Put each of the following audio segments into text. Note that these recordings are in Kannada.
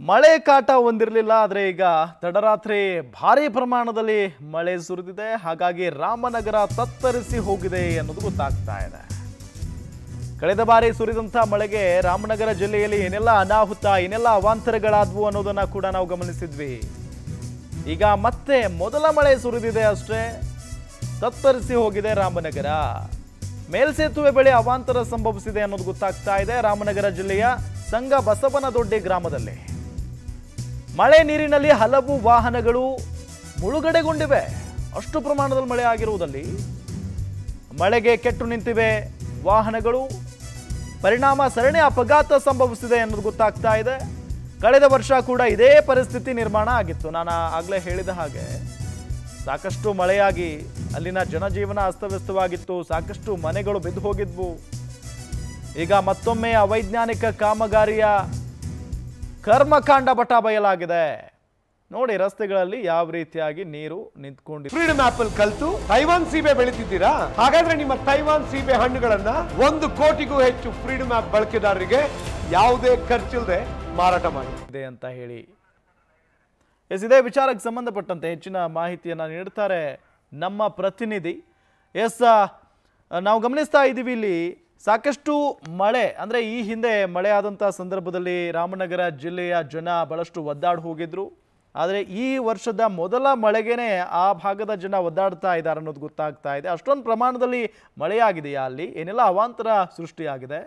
ಮಳೆ ಕಾಟ ಹೊಂದಿರಲಿಲ್ಲ ಆದರೆ ಈಗ ತಡರಾತ್ರಿ ಭಾರಿ ಪ್ರಮಾಣದಲ್ಲಿ ಮಳೆ ಸುರಿದಿದೆ ಹಾಗಾಗಿ ರಾಮನಗರ ತತ್ತರಿಸಿ ಹೋಗಿದೆ ಅನ್ನೋದು ಗೊತ್ತಾಗ್ತಾ ಇದೆ ಕಳೆದ ಬಾರಿ ಸುರಿದಂಥ ಮಳೆಗೆ ರಾಮನಗರ ಜಿಲ್ಲೆಯಲ್ಲಿ ಏನೆಲ್ಲ ಅನಾಹುತ ಏನೆಲ್ಲ ಅವಾಂತರಗಳಾದವು ಅನ್ನೋದನ್ನ ಕೂಡ ನಾವು ಗಮನಿಸಿದ್ವಿ ಈಗ ಮತ್ತೆ ಮೊದಲ ಮಳೆ ಸುರಿದಿದೆ ಅಷ್ಟೇ ತತ್ತರಿಸಿ ಹೋಗಿದೆ ರಾಮನಗರ ಮೇಲ್ಸೇತುವೆ ಬಳಿ ಅವಾಂತರ ಸಂಭವಿಸಿದೆ ಅನ್ನೋದು ಗೊತ್ತಾಗ್ತಾ ಇದೆ ರಾಮನಗರ ಜಿಲ್ಲೆಯ ಸಂಘ ಬಸವನದೊಡ್ಡಿ ಗ್ರಾಮದಲ್ಲಿ ಮಳೆ ನೀರಿನಲ್ಲಿ ಹಲವು ವಾಹನಗಳು ಮುಳುಗಡೆಗೊಂಡಿವೆ ಅಷ್ಟು ಪ್ರಮಾಣದಲ್ಲಿ ಮಳೆ ಆಗಿರುವುದಲ್ಲಿ ಮಳೆಗೆ ಕೆಟ್ಟು ನಿಂತಿವೆ ವಾಹನಗಳು ಪರಿಣಾಮ ಸರಣಿ ಅಪಘಾತ ಸಂಭವಿಸಿದೆ ಅನ್ನೋದು ಗೊತ್ತಾಗ್ತಾ ಇದೆ ಕಳೆದ ವರ್ಷ ಕೂಡ ಇದೇ ಪರಿಸ್ಥಿತಿ ನಿರ್ಮಾಣ ಆಗಿತ್ತು ನಾನು ಆಗಲೇ ಹೇಳಿದ ಹಾಗೆ ಸಾಕಷ್ಟು ಮಳೆಯಾಗಿ ಅಲ್ಲಿನ ಜನಜೀವನ ಅಸ್ತವ್ಯಸ್ತವಾಗಿತ್ತು ಸಾಕಷ್ಟು ಮನೆಗಳು ಬಿದ್ದು ಹೋಗಿದ್ವು ಈಗ ಮತ್ತೊಮ್ಮೆ ಅವೈಜ್ಞಾನಿಕ ಕಾಮಗಾರಿಯ ಕರ್ಮಕಾಂಡ ಬಟ ಬಯಲಾಗಿದೆ ನೋಡಿ ರಸ್ತೆಗಳಲ್ಲಿ ಯಾವ ರೀತಿಯಾಗಿ ನೀರು ನಿಂತ್ಕೊಂಡಿದೆ ಫ್ರೀಡಮ್ ಆಪಲ್ ಕಲ್ತು ತೈವಾನ್ ಸೀಬೆ ಬೆಳಿತಿದ್ದೀರಾ ಹಾಗಾದ್ರೆ ನಿಮ್ಮ ತೈವಾನ್ ಸೀಬೆ ಹಣ್ಣುಗಳನ್ನ ಒಂದು ಕೋಟಿಗೂ ಹೆಚ್ಚು ಫ್ರೀಡಮ್ ಆಪ್ ಬಳಕೆದಾರರಿಗೆ ಯಾವುದೇ ಖರ್ಚಿಲ್ಲದೆ ಮಾರಾಟ ಮಾಡಿ ಇದೆ ಅಂತ ಹೇಳಿ ಎಸ್ ಇದೇ ವಿಚಾರಕ್ಕೆ ಸಂಬಂಧಪಟ್ಟಂತೆ ಹೆಚ್ಚಿನ ಮಾಹಿತಿಯನ್ನು ನೀಡ್ತಾರೆ ನಮ್ಮ ಪ್ರತಿನಿಧಿ ಎಸ್ ಆ, ನಾವು ಗಮನಿಸ್ತಾ ಇದ್ದೀವಿ ಇಲ್ಲಿ ಸಾಕಷ್ಟು ಮಳೆ ಅಂದರೆ ಈ ಹಿಂದೆ ಮಳೆ ಆದಂಥ ಸಂದರ್ಭದಲ್ಲಿ ರಾಮನಗರ ಜಿಲ್ಲೆಯ ಜನ ಬಹಳಷ್ಟು ಒದ್ದಾಡಿ ಹೋಗಿದ್ರು ಆದರೆ ಈ ವರ್ಷದ ಮೊದಲ ಮಳೆಗೇನೆ ಆ ಭಾಗದ ಜನ ಒದ್ದಾಡ್ತಾ ಇದ್ದಾರೆ ಅನ್ನೋದು ಗೊತ್ತಾಗ್ತಾ ಇದೆ ಅಷ್ಟೊಂದು ಪ್ರಮಾಣದಲ್ಲಿ ಮಳೆಯಾಗಿದೆಯಾ ಅಲ್ಲಿ ಏನೆಲ್ಲ ಅವಾಂತರ ಸೃಷ್ಟಿಯಾಗಿದೆ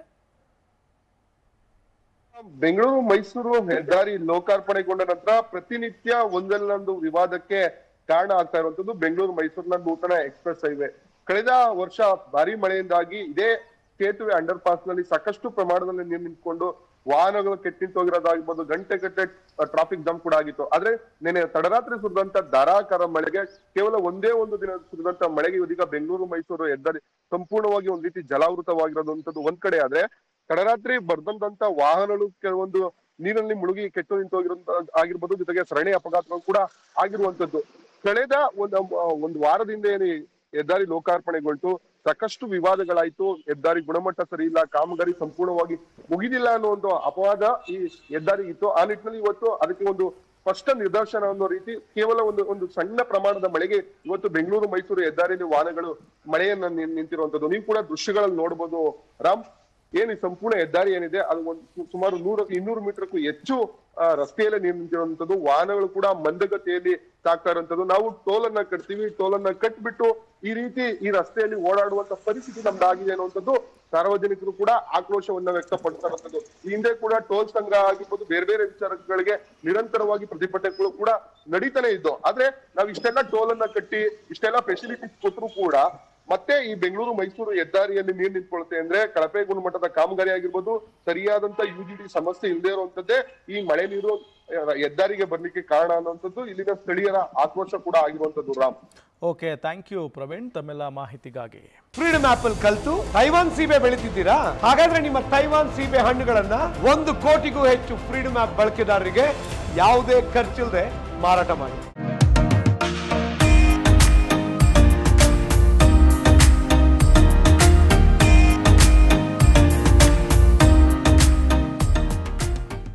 ಬೆಂಗಳೂರು ಮೈಸೂರು ಹೆದ್ದಾರಿ ಲೋಕಾರ್ಪಣೆಗೊಂಡ ನಂತರ ಪ್ರತಿನಿತ್ಯ ಒಂದಲ್ಲೊಂದು ವಿವಾದಕ್ಕೆ ಕಾರಣ ಆಗ್ತಾ ಇರುವಂತದ್ದು ಬೆಂಗಳೂರು ಮೈಸೂರಿನ ನೂತನ ಎಕ್ಸ್ಪ್ರೆಸ್ ಹೈವೇ ಕಳೆದ ವರ್ಷ ಭಾರಿ ಮಳೆಯಿಂದಾಗಿ ಇದೇ ಸೇತುವೆ ಅಂಡರ್ ಪಾಸ್ ನಲ್ಲಿ ಸಾಕಷ್ಟು ಪ್ರಮಾಣದಲ್ಲಿ ನೀರು ನಿಂತ್ಕೊಂಡು ವಾಹನಗಳು ಕೆಟ್ಟಿಂತೋಗಿರೋದಾಗಿರ್ಬೋದು ಗಂಟೆ ಗಂಟೆ ಟ್ರಾಫಿಕ್ ಜಾಮ್ ಕೂಡ ಆಗಿತ್ತು ಆದ್ರೆ ನೆನೆ ತಡರಾತ್ರಿ ಸುರಿದಂತ ಧಾರಾಕಾರ ಮಳೆಗೆ ಕೇವಲ ಒಂದೇ ಒಂದು ದಿನ ಸುರಿದಂತ ಮಳೆಗೆ ಇದೀಗ ಬೆಂಗಳೂರು ಮೈಸೂರು ಹೆದ್ದಾರಿ ಸಂಪೂರ್ಣವಾಗಿ ಒಂದ್ ರೀತಿ ಜಲಾವೃತವಾಗಿರೋದಂತದ್ದು ಒಂದ್ ಕಡೆ ಆದ್ರೆ ತಡರಾತ್ರಿ ಬರ್ದಂತ ವಾಹನಗಳು ಕೆಲವೊಂದು ನೀರಲ್ಲಿ ಮುಳುಗಿ ಕೆಟ್ಟು ನಿಂತೋಗಿರುವಂತ ಆಗಿರ್ಬೋದು ಜೊತೆಗೆ ಸರಣಿ ಅಪಘಾತಗಳು ಕೂಡ ಆಗಿರುವಂತದ್ದು ಕಳೆದ ಒಂದು ಒಂದು ವಾರದಿಂದ ಏನು ಈ ಹೆದ್ದಾರಿ ಲೋಕಾರ್ಪಣೆಗೊಂಡು ಸಾಕಷ್ಟು ವಿವಾದಗಳಾಯ್ತು ಹೆದ್ದಾರಿ ಗುಣಮಟ್ಟ ಸರಿ ಇಲ್ಲ ಕಾಮಗಾರಿ ಸಂಪೂರ್ಣವಾಗಿ ಮುಗಿದಿಲ್ಲ ಅನ್ನೋ ಒಂದು ಅಪವಾದ ಈ ಹೆದ್ದಾರಿ ಇತ್ತು ಆ ನಿಟ್ಟಿನಲ್ಲಿ ಇವತ್ತು ಅದಕ್ಕೆ ಒಂದು ಸ್ಪಷ್ಟ ನಿದರ್ಶನ ಅನ್ನೋ ರೀತಿ ಕೇವಲ ಒಂದು ಒಂದು ಸಣ್ಣ ಪ್ರಮಾಣದ ಮಳೆಗೆ ಇವತ್ತು ಬೆಂಗಳೂರು ಮೈಸೂರು ಹೆದ್ದಾರಿಯಲ್ಲಿ ವಾಹನಗಳು ಮಳೆಯನ್ನ ನಿನ್- ನಿಂತಿರುವಂತದ್ದು ನೀವು ಕೂಡ ದೃಶ್ಯಗಳಲ್ಲಿ ನೋಡ್ಬೋದು ರಾಮ್ ಏನು ಈ ಸಂಪೂರ್ಣ ಹೆದ್ದಾರಿ ಏನಿದೆ ಅದು ಒಂದು ಸುಮಾರು ನೂರ ಇನ್ನೂರು ಮೀಟರ್ಕ್ಕೂ ಹೆಚ್ಚು ಆ, ರಸ್ತೆಯಲ್ಲೇ ನೀರು ನಿಂತಿರುವಂತದ್ದು ವಾಹನಗಳು ಕೂಡ ಮಂದಗತಿಯಲ್ಲಿ ಸಾಗ್ತಾ ಇರುವಂತದ್ದು ನಾವು ಟೋಲ್ ಅನ್ನ ಕಟ್ತೀವಿ ಟೋಲ್ ಅನ್ನ ಕಟ್ಬಿಟ್ಟು ಈ ರೀತಿ ಈ ರಸ್ತೆಯಲ್ಲಿ ಓಡಾಡುವಂತ ಪರಿಸ್ಥಿತಿ ನಮ್ದಾಗಿದೆ ಅನ್ನುವಂಥದ್ದು ಸಾರ್ವಜನಿಕರು ಕೂಡ ಆಕ್ರೋಶವನ್ನ ವ್ಯಕ್ತಪಡ್ತಾ ಇರುವಂತದ್ದು ಈ ಹಿಂದೆ ಕೂಡ ಟೋಲ್ ಸಂಗ್ರಹ ಆಗಿರ್ಬೋದು ಬೇರೆ ಬೇರೆ ವಿಚಾರಗಳಿಗೆ ನಿರಂತರವಾಗಿ ಪ್ರತಿಭಟನೆಗಳು ಕೂಡ ನಡೀತಾನೆ ಇದ್ದು ಆದ್ರೆ ನಾವ್ ಇಷ್ಟೆಲ್ಲ ಟೋಲ್ ಅನ್ನ ಕಟ್ಟಿ ಇಷ್ಟೆಲ್ಲ ಫೆಸಿಲಿಟೀಸ್ ಕೊಟ್ಟರು ಕೂಡ ಮತ್ತೆ ಈ ಬೆಂಗಳೂರು ಮೈಸೂರು ಹೆದ್ದಾರಿಯಲ್ಲಿ ನೀರು ನಿಂತ್ಕೊಳುತ್ತೆ ಅಂದ್ರೆ ಕಳಪೆ ಗುಣಮಟ್ಟದ ಕಾಮಗಾರಿ ಆಗಿರ್ಬೋದು ಸರಿಯಾದಂತ ಯು ಜಿ ಡಿ ಸಮಸ್ಯೆ ಇಲ್ಲದೆ ಇರುವಂತದ್ದೇ ಈ ಮಳೆ ನೀರು ಆ, ಹೆದ್ದಾರಿಗೆ ಬರ್ಲಿಕ್ಕೆ ಕಾರಣ ಅನ್ನುವಂಥದ್ದು ಇಲ್ಲಿನ ಸ್ಥಳೀಯರ ಆಕ್ರೋಶ ಕೂಡ ಆಗಿರುವಂತದ್ದು Ram okay thank you Praveen ತಮ್ಮೆಲ್ಲ ಮಾಹಿತಿಗಾಗಿ ಫ್ರೀಡಮ್ ಆಪಲ್ ಕಲ್ತು ತೈವಾನ್ ಸೀಬೆ ಬೆಳಿತಿದ್ದೀರಾ ಹಾಗಾದ್ರೆ ನಿಮ್ಮ ತೈವಾನ್ ಸೀಬೆ ಹಣ್ಣುಗಳನ್ನ ಒಂದು ಕೋಟಿಗೂ ಹೆಚ್ಚು ಫ್ರೀಡಮ್ ಆಪ್ ಬಳಕೆದಾರರಿಗೆ ಯಾವುದೇ ಖರ್ಚಿಲ್ಲದೆ ಮಾರಾಟ ಮಾಡಿ